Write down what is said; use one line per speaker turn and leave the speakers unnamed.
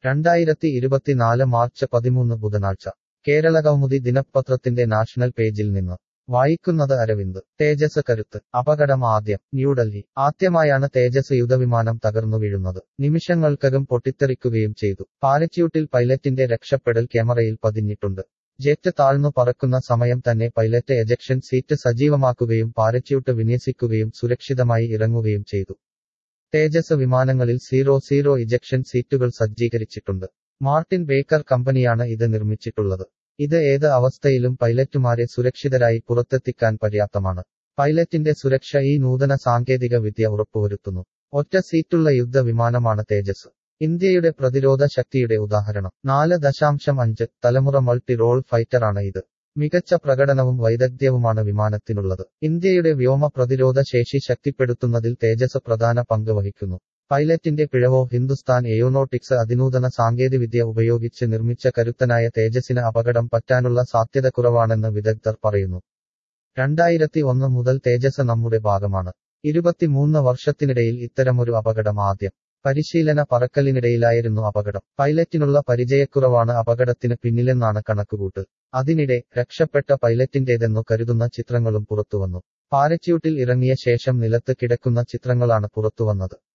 രണ്ടായിരത്തി ഇരുപത്തിനാല് മാർച്ച് പതിമൂന്ന് ബുധനാഴ്ച കേരള കൗമുദി ദിനപത്രത്തിന്റെ നാഷണൽ പേജിൽ നിന്ന് വായിക്കുന്നത് അരവിന്ദ് തേജസ് കരുത്ത് അപകടം ആദ്യം ന്യൂഡൽഹി ആദ്യമായാണ് തേജസ് യുദ്ധവിമാനം തകർന്നു വീഴുന്നത് നിമിഷങ്ങൾക്കകം പൊട്ടിത്തെറിക്കുകയും ചെയ്തു പാരച്യൂട്ടിൽ പൈലറ്റിന്റെ രക്ഷപ്പെടൽ ക്യാമറയിൽ പതിഞ്ഞിട്ടുണ്ട് ജെറ്റ് താഴ്ന്നു പറക്കുന്ന സമയം തന്നെ പൈലറ്റ് എജക്ഷൻ സീറ്റ് സജീവമാക്കുകയും പാരച്യൂട്ട് വിന്യസിക്കുകയും സുരക്ഷിതമായി ഇറങ്ങുകയും ചെയ്തു തേജസ് വിമാനങ്ങളിൽ സീറോ സീറോ ഇജക്ഷൻ സീറ്റുകൾ സജ്ജീകരിച്ചിട്ടുണ്ട് മാർട്ടിൻ ബേക്കർ കമ്പനിയാണ് ഇത് നിർമ്മിച്ചിട്ടുള്ളത് ഇത് ഏത് അവസ്ഥയിലും പൈലറ്റുമാരെ സുരക്ഷിതരായി പുറത്തെത്തിക്കാൻ പര്യാപ്തമാണ് പൈലറ്റിന്റെ സുരക്ഷ ഈ നൂതന സാങ്കേതിക വിദ്യ ഉറപ്പുവരുത്തുന്നു ഒറ്റ സീറ്റുള്ള യുദ്ധ വിമാനമാണ് തേജസ് ഇന്ത്യയുടെ പ്രതിരോധ ശക്തിയുടെ ഉദാഹരണം നാല് ദശാംശം അഞ്ച് തലമുറ മൾട്ടി റോൾ ഫൈറ്ററാണ് ഇത് മികച്ച പ്രകടനവും വൈദഗ്ധ്യവുമാണ് വിമാനത്തിനുള്ളത് ഇന്ത്യയുടെ വ്യോമ പ്രതിരോധ ശേഷി ശക്തിപ്പെടുത്തുന്നതിൽ തേജസ് പ്രധാന പങ്ക് വഹിക്കുന്നു പൈലറ്റിന്റെ പിഴവോ ഹിന്ദുസ്ഥാൻ എയോനോട്ടിക്സ് അതിനൂതന സാങ്കേതികവിദ്യ ഉപയോഗിച്ച് നിർമ്മിച്ച കരുത്തനായ തേജസിന് അപകടം പറ്റാനുള്ള സാധ്യത കുറവാണെന്ന് വിദഗ്ധർ പറയുന്നു രണ്ടായിരത്തി ഒന്ന് മുതൽ തേജസ് നമ്മുടെ ഭാഗമാണ് ഇരുപത്തിമൂന്ന് വർഷത്തിനിടയിൽ ഇത്തരമൊരു അപകടം ആദ്യം പരിശീലന പറക്കലിനിടയിലായിരുന്നു അപകടം പൈലറ്റിനുള്ള പരിചയക്കുറവാണ് അപകടത്തിന് പിന്നിലെന്നാണ് കണക്കുകൂട്ട് അതിനിടെ രക്ഷപ്പെട്ട പൈലറ്റിന്റേതെന്നു കരുതുന്ന ചിത്രങ്ങളും പുറത്തുവന്നു പാരച്യൂട്ടിൽ ഇറങ്ങിയ ശേഷം നിലത്ത് കിടക്കുന്ന ചിത്രങ്ങളാണ് പുറത്തുവന്നത്